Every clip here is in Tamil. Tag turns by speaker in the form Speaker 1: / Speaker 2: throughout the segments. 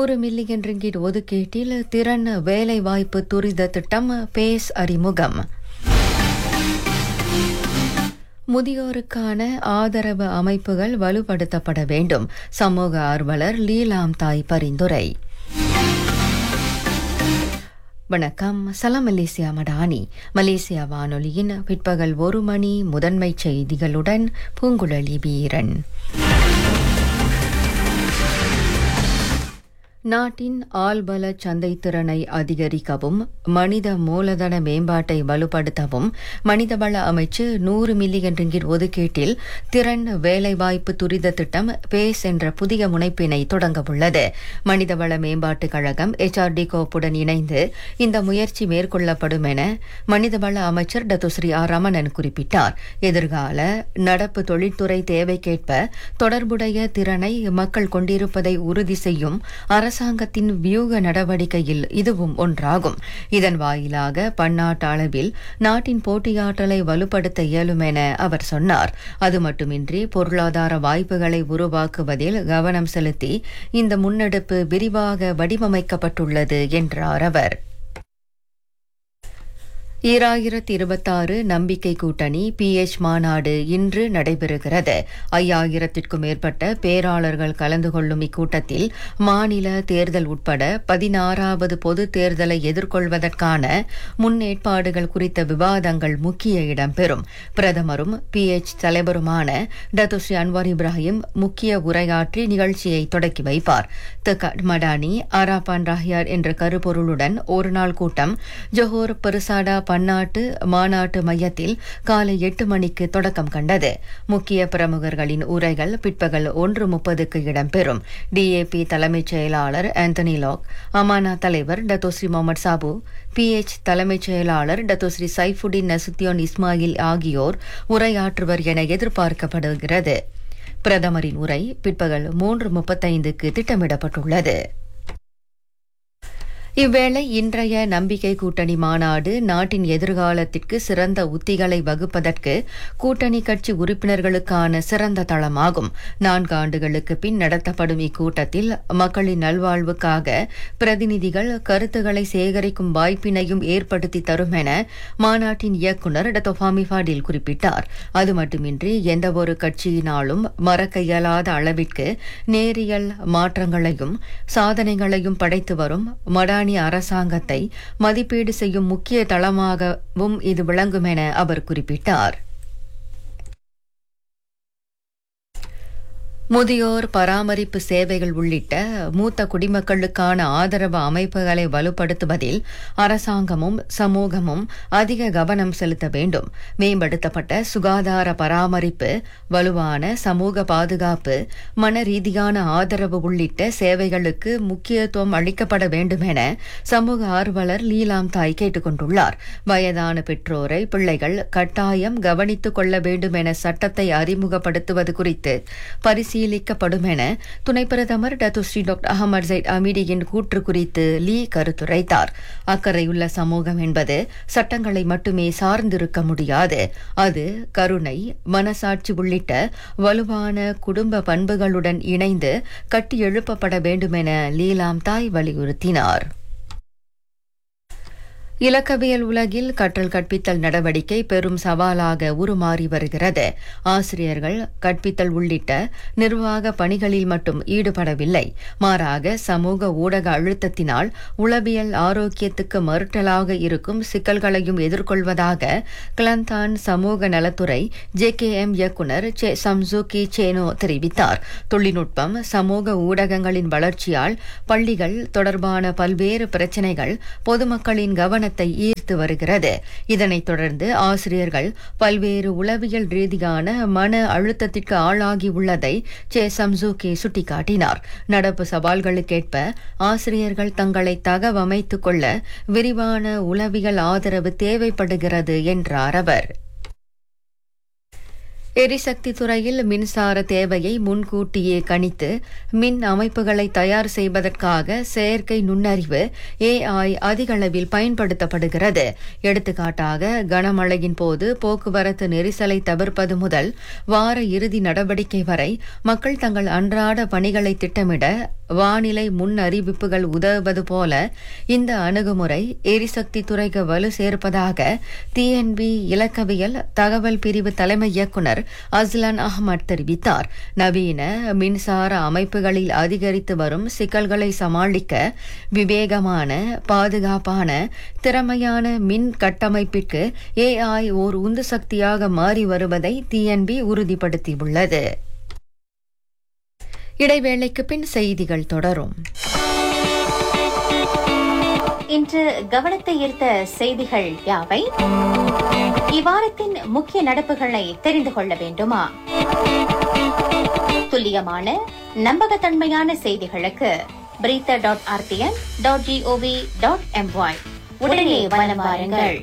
Speaker 1: நூறு மில்லியன் ரிங்கிட் ஒதுக்கீட்டில் திறன் வேலைவாய்ப்பு துரித திட்டம் பேஸ் அறிமுகம் முதியோருக்கான ஆதரவு அமைப்புகள் வலுப்படுத்தப்பட வேண்டும் சமூக ஆர்வலர் லீலாம் தாய் பரிந்துரை வணக்கம் சலாம் மலேசியா மடானி மலேசியா வானொலியின் பிற்பகல் ஒரு மணி முதன்மை செய்திகளுடன் பூங்குழலி வீரன் நாட்டின் ஆள்பல சந்தை திறனை அதிகரிக்கவும் மனித மூலதன மேம்பாட்டை வலுப்படுத்தவும் மனிதவள அமைச்சு நூறு மில்லியன் ரிங்கிட் ஒதுக்கீட்டில் திறன் வேலைவாய்ப்பு துரித திட்டம் பேஸ் என்ற புதிய முனைப்பினை தொடங்கவுள்ளது மனிதவள மேம்பாட்டுக் கழகம் எச்ஆர்டி கோப்புடன் இணைந்து இந்த முயற்சி மேற்கொள்ளப்படும் என மனிதவள அமைச்சர் டத்துஸ்ரீ ஆர் ரமணன் குறிப்பிட்டார் எதிர்கால நடப்பு தொழில்துறை தேவைக்கேற்ப தொடர்புடைய திறனை மக்கள் கொண்டிருப்பதை உறுதி செய்யும் அரசாங்கத்தின் வியூக நடவடிக்கையில் இதுவும் ஒன்றாகும் இதன் வாயிலாக பன்னாட்டு அளவில் நாட்டின் போட்டியாற்றலை வலுப்படுத்த இயலும் என அவர் சொன்னார் அது மட்டுமின்றி பொருளாதார வாய்ப்புகளை உருவாக்குவதில் கவனம் செலுத்தி இந்த முன்னெடுப்பு விரிவாக வடிவமைக்கப்பட்டுள்ளது என்றார் அவர் ஈராயிரத்தி இருபத்தாறு நம்பிக்கை கூட்டணி பிஎச் மாநாடு இன்று நடைபெறுகிறது ஐயாயிரத்திற்கும் மேற்பட்ட பேராளர்கள் கலந்து கொள்ளும் இக்கூட்டத்தில் மாநில தேர்தல் உட்பட பதினாறாவது பொது தேர்தலை எதிர்கொள்வதற்கான முன்னேற்பாடுகள் குறித்த விவாதங்கள் முக்கிய இடம்பெறும் பிரதமரும் பிஎச் தலைவருமான டத்துஸ்ரீ அன்வார் இப்ராஹிம் முக்கிய உரையாற்றி நிகழ்ச்சியை தொடக்கி வைப்பார் தகட் மடானி அராபான் ராஹியார் என்ற கருப்பொருளுடன் ஒருநாள் கூட்டம் ஜொஹோர் பெருசாடா பன்னாட்டு மாநாட்டு மையத்தில் காலை எட்டு மணிக்கு தொடக்கம் கண்டது முக்கிய பிரமுகர்களின் உரைகள் பிற்பகல் ஒன்று முப்பதுக்கு இடம்பெறும் டிஏபி தலைமைச் செயலாளர் ஆந்தனி லாக் அமானா தலைவர் டத்தோஸ்ரீ முகமது சாபு பிஎச் தலைமைச் செயலாளர் டத்தோஸ்ரீ சைஃபுடின் நசுத்தியோன் இஸ்மாயில் ஆகியோர் உரையாற்றுவர் என எதிர்பார்க்கப்படுகிறது பிரதமரின் உரை பிற்பகல் மூன்று முப்பத்தைந்துக்கு திட்டமிடப்பட்டுள்ளது இவ்வேளை இன்றைய நம்பிக்கை கூட்டணி மாநாடு நாட்டின் எதிர்காலத்திற்கு சிறந்த உத்திகளை வகுப்பதற்கு கூட்டணி கட்சி உறுப்பினர்களுக்கான சிறந்த தளமாகும் நான்கு ஆண்டுகளுக்கு பின் நடத்தப்படும் இக்கூட்டத்தில் மக்களின் நல்வாழ்வுக்காக பிரதிநிதிகள் கருத்துக்களை சேகரிக்கும் வாய்ப்பினையும் ஏற்படுத்தி தரும் என மாநாட்டின் இயக்குநர் டத்தோஃபாமி ஃபாடில் குறிப்பிட்டார் அது மட்டுமின்றி எந்தவொரு கட்சியினாலும் மறக்க இயலாத அளவிற்கு நேரியல் மாற்றங்களையும் சாதனைகளையும் படைத்து வரும் மடா ஈரானிய அரசாங்கத்தை மதிப்பீடு செய்யும் முக்கிய தளமாகவும் இது விளங்கும் என அவர் குறிப்பிட்டார் முதியோர் பராமரிப்பு சேவைகள் உள்ளிட்ட மூத்த குடிமக்களுக்கான ஆதரவு அமைப்புகளை வலுப்படுத்துவதில் அரசாங்கமும் சமூகமும் அதிக கவனம் செலுத்த வேண்டும் மேம்படுத்தப்பட்ட சுகாதார பராமரிப்பு வலுவான சமூக பாதுகாப்பு மன ரீதியான ஆதரவு உள்ளிட்ட சேவைகளுக்கு முக்கியத்துவம் அளிக்கப்பட வேண்டும் என சமூக ஆர்வலர் லீலாம் தாய் கேட்டுக் கொண்டுள்ளார் வயதான பெற்றோரை பிள்ளைகள் கட்டாயம் கவனித்துக் கொள்ள வேண்டும் என சட்டத்தை அறிமுகப்படுத்துவது குறித்து பரிசீலனை பரிசீலிக்கப்படும் என துணை பிரதமர் டத்துஸ்ரீ டாக்டர் அகமது ஜெயிட் அமீடியின் கூற்று குறித்து லீ கருத்துரைத்தார் அக்கறையுள்ள சமூகம் என்பது சட்டங்களை மட்டுமே சார்ந்திருக்க முடியாது அது கருணை மனசாட்சி உள்ளிட்ட வலுவான குடும்ப பண்புகளுடன் இணைந்து கட்டி எழுப்பப்பட வேண்டும் என லீலாம் தாய் வலியுறுத்தினார் இலக்கவியல் உலகில் கற்றல் கற்பித்தல் நடவடிக்கை பெரும் சவாலாக உருமாறி வருகிறது ஆசிரியர்கள் கற்பித்தல் உள்ளிட்ட நிர்வாக பணிகளில் மட்டும் ஈடுபடவில்லை மாறாக சமூக ஊடக அழுத்தத்தினால் உளவியல் ஆரோக்கியத்துக்கு மறுட்டலாக இருக்கும் சிக்கல்களையும் எதிர்கொள்வதாக கிளந்தான் சமூக நலத்துறை ஜே கே எம் இயக்குநர் சே சம்சுகி சேனோ தெரிவித்தார் தொழில்நுட்பம் சமூக ஊடகங்களின் வளர்ச்சியால் பள்ளிகள் தொடர்பான பல்வேறு பிரச்சினைகள் பொதுமக்களின் கவனத்தை கவனத்தை ஈர்த்து வருகிறது இதனைத் தொடர்ந்து ஆசிரியர்கள் பல்வேறு உளவியல் ரீதியான மன அழுத்தத்திற்கு ஆளாகி உள்ளதை சே சம்சூகி சுட்டிக்காட்டினார் நடப்பு சவால்களுக்கேற்ப ஆசிரியர்கள் தங்களை தகவமைத்துக் கொள்ள விரிவான உளவியல் ஆதரவு தேவைப்படுகிறது என்றார் அவர் எரிசக்தி துறையில் மின்சார தேவையை முன்கூட்டியே கணித்து மின் அமைப்புகளை தயார் செய்வதற்காக செயற்கை நுண்ணறிவு ஏஐ அதிக அளவில் பயன்படுத்தப்படுகிறது எடுத்துக்காட்டாக கனமழையின் போது போக்குவரத்து நெரிசலை தவிர்ப்பது முதல் வார இறுதி நடவடிக்கை வரை மக்கள் தங்கள் அன்றாட பணிகளை திட்டமிட வானிலை முன் அறிவிப்புகள் உதவுவது போல இந்த அணுகுமுறை எரிசக்தி துறைக்கு வலு சேர்ப்பதாக டிஎன்பி இலக்கவியல் தகவல் பிரிவு தலைமை இயக்குநர் அஸ்லான் அஹ்மத் தெரிவித்தார் நவீன மின்சார அமைப்புகளில் அதிகரித்து வரும் சிக்கல்களை சமாளிக்க விவேகமான பாதுகாப்பான திறமையான மின் கட்டமைப்பிற்கு ஏஐ ஓர் உந்து சக்தியாக மாறி வருவதை டிஎன்பி உறுதிப்படுத்தியுள்ளது இடைவேளைக்கு பின் செய்திகள் தொடரும்
Speaker 2: இன்று கவனத்தை ஈர்த்த செய்திகள் யாவை இவ்வாரத்தின் முக்கிய நடப்புகளை தெரிந்து கொள்ள வேண்டுமா துல்லியமான நம்பகத்தன்மையான செய்திகளுக்கு Berita dot RTM dot GOV dot MY உடனே வலம் வாருங்கள்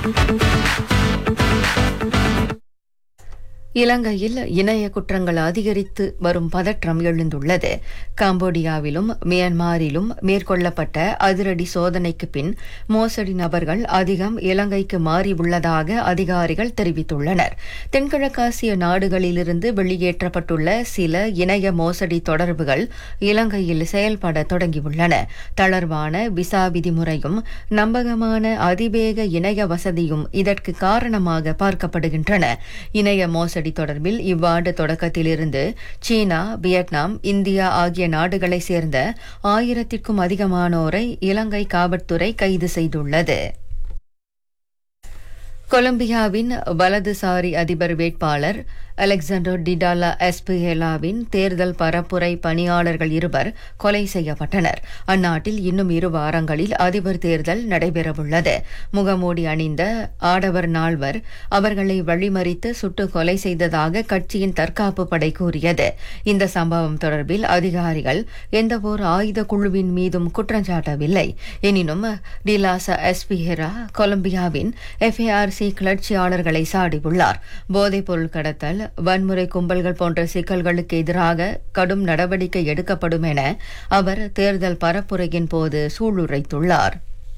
Speaker 1: இலங்கையில் இணைய குற்றங்கள் அதிகரித்து வரும் பதற்றம் எழுந்துள்ளது காம்போடியாவிலும் மியான்மரிலும் மேற்கொள்ளப்பட்ட அதிரடி சோதனைக்கு பின் மோசடி நபர்கள் அதிகம் இலங்கைக்கு மாறியுள்ளதாக அதிகாரிகள் தெரிவித்துள்ளனர் தென்கிழக்காசிய நாடுகளிலிருந்து வெளியேற்றப்பட்டுள்ள சில இணைய மோசடி தொடர்புகள் இலங்கையில் செயல்பட தொடங்கியுள்ளன தளர்வான விசா விதிமுறையும் நம்பகமான அதிவேக இணைய வசதியும் இதற்கு காரணமாக பார்க்கப்படுகின்றன இணைய மோசடி தொடர்பில் இவ்வாண்டு தொடக்கத்திலிருந்து சீனா வியட்நாம் இந்தியா ஆகிய நாடுகளைச் சேர்ந்த ஆயிரத்திற்கும் அதிகமானோரை இலங்கை காவல்துறை கைது செய்துள்ளது கொலம்பியாவின் வலதுசாரி அதிபர் வேட்பாளர் அலெக்சாண்டர் டிடாலா எஸ்பிஹெலாவின் தேர்தல் பரப்புரை பணியாளர்கள் இருவர் கொலை செய்யப்பட்டனர் அந்நாட்டில் இன்னும் இரு வாரங்களில் அதிபர் தேர்தல் நடைபெறவுள்ளது முகமூடி அணிந்த ஆடவர் நால்வர் அவர்களை வழிமறித்து சுட்டு கொலை செய்ததாக கட்சியின் தற்காப்பு படை கூறியது இந்த சம்பவம் தொடர்பில் அதிகாரிகள் எந்தவொரு ஆயுத குழுவின் மீதும் குற்றஞ்சாட்டவில்லை எனினும் டிலாசா எஸ்பிஹெரா கொலம்பியாவின் எஃப்ஏஆர்சி கிளர்ச்சியாளர்களை சாடியுள்ளார் போதைப்பொருள் கடத்தல் வன்முறை கும்பல்கள் போன்ற சிக்கல்களுக்கு எதிராக கடும் நடவடிக்கை எடுக்கப்படும் என அவர் தேர்தல் பரப்புரையின் போது சூளுரைத்துள்ளார்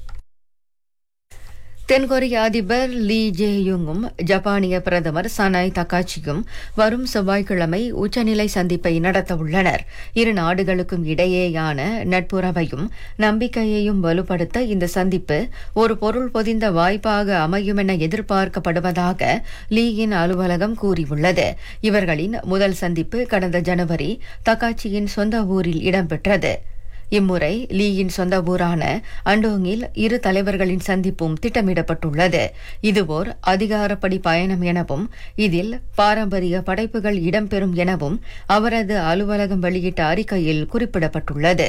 Speaker 1: தென்கொரிய அதிபர் லீ ஜே யுங்கும் ஜப்பானிய பிரதமர் சனாய் தக்காச்சியும் வரும் செவ்வாய்க்கிழமை உச்சநிலை சந்திப்பை நடத்தவுள்ளனர் இரு நாடுகளுக்கும் இடையேயான நட்புறவையும் நம்பிக்கையையும் வலுப்படுத்த இந்த சந்திப்பு ஒரு பொருள் பொதிந்த வாய்ப்பாக அமையும் என எதிர்பார்க்கப்படுவதாக லீயின் அலுவலகம் கூறியுள்ளது இவர்களின் முதல் சந்திப்பு கடந்த ஜனவரி தக்காச்சியின் சொந்த ஊரில் இடம்பெற்றது இம்முறை லீயின் சொந்த ஊரான அண்டோங்கில் இரு தலைவர்களின் சந்திப்பும் திட்டமிடப்பட்டுள்ளது இதுவோர் அதிகாரப்படி பயணம் எனவும் இதில் பாரம்பரிய படைப்புகள் இடம்பெறும் எனவும் அவரது அலுவலகம் வெளியிட்ட அறிக்கையில் குறிப்பிடப்பட்டுள்ளது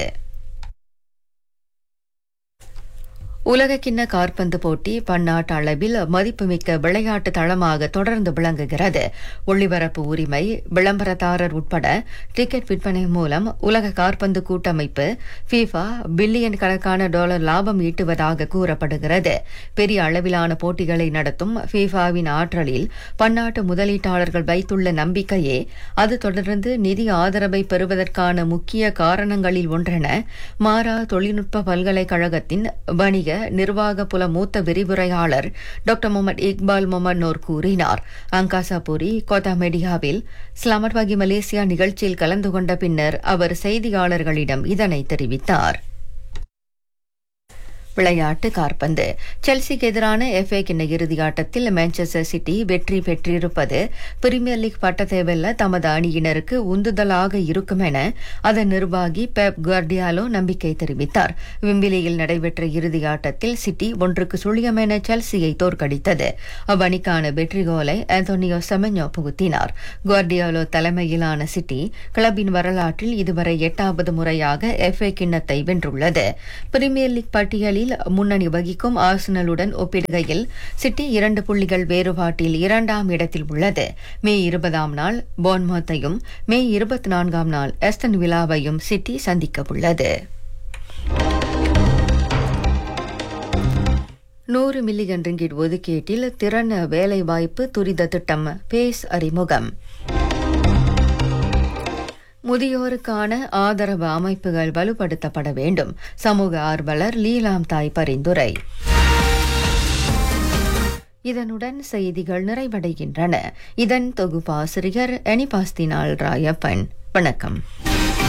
Speaker 1: உலகக்கிண்ண காற்பந்து போட்டி பன்னாட்டு அளவில் மதிப்புமிக்க விளையாட்டு தளமாக தொடர்ந்து விளங்குகிறது ஒளிபரப்பு உரிமை விளம்பரதாரர் உட்பட டிக்கெட் விற்பனை மூலம் உலக காற்பந்து கூட்டமைப்பு ஃபீஃபா பில்லியன் கணக்கான டாலர் லாபம் ஈட்டுவதாக கூறப்படுகிறது பெரிய அளவிலான போட்டிகளை நடத்தும் ஃபீஃபாவின் ஆற்றலில் பன்னாட்டு முதலீட்டாளர்கள் வைத்துள்ள நம்பிக்கையே அது தொடர்ந்து நிதி ஆதரவை பெறுவதற்கான முக்கிய காரணங்களில் ஒன்றென மாரா தொழில்நுட்ப பல்கலைக்கழகத்தின் வணிக நிர்வாக புல மூத்த விரிவுரையாளர் doctor Mohamad Iqbal Mohamad Noor கூறினார் அங்காசாபுரி கோத்தாமெடியாவில் ஸ்லாமட்வாகி மலேசியா நிகழ்ச்சியில் கலந்து கொண்ட பின்னர் அவர் செய்தியாளர்களிடம் இதனை தெரிவித்தார் விளையாட்டு காற்பந்து செல்சிக்கு எதிரான எஃப்ஏ கிண்ண இறுதி ஆட்டத்தில் மான்செஸ்டர் சிட்டி வெற்றி பெற்றிருப்பது பிரீமியர் லீக் பட்டத்தை வெல்ல தமது அணியினருக்கு உந்துதலாக இருக்கும் என அதன் நிர்வாகி பெப் குவார்டியாலோ நம்பிக்கை தெரிவித்தார் விம்பிலியில் நடைபெற்ற இறுதி ஆட்டத்தில் சிட்டி ஒன்றுக்கு சுழியம் என செல்சியை தோற்கடித்தது அவ்வணிக்கான வெற்றி கோலை ஆந்தோனியோ செமெஞ்சோ புகுத்தினார் குவார்டியாலோ தலைமையிலான சிட்டி கிளப்பின் வரலாற்றில் இதுவரை எட்டாவது முறையாக எஃப்ஏ கிண்ணத்தை வென்றுள்ளது பிரீமியர் லீக் பட்டியலில் முன்னணி வகிக்கும் ஆர்சனலுடன் ஒப்பிடுகையில் சிட்டி இரண்டு புள்ளிகள் வேறுபாட்டில் இரண்டாம் இடத்தில் உள்ளது மே இருபதாம் நாள் போன்மோத்தையும் மே இருபத்தி நான்காம் நாள் எஸ்டன் விழாவையும் சிட்டி சந்திக்க உள்ளது நூறு மில்லியன் ரிங்கிட் ஒதுக்கீட்டில் திறன் வேலைவாய்ப்பு துரித திட்டம் பேஸ் அறிமுகம் முதியோருக்கான ஆதரவு அமைப்புகள் வலுப்படுத்தப்பட வேண்டும் சமூக ஆர்வலர் லீலாம் தாய் பரிந்துரை இதனுடன் செய்திகள் நிறைவடைகின்றன இதன் தொகுப்பாசிரியர் எனிபாஸ்தினால் ராயப்பன் வணக்கம்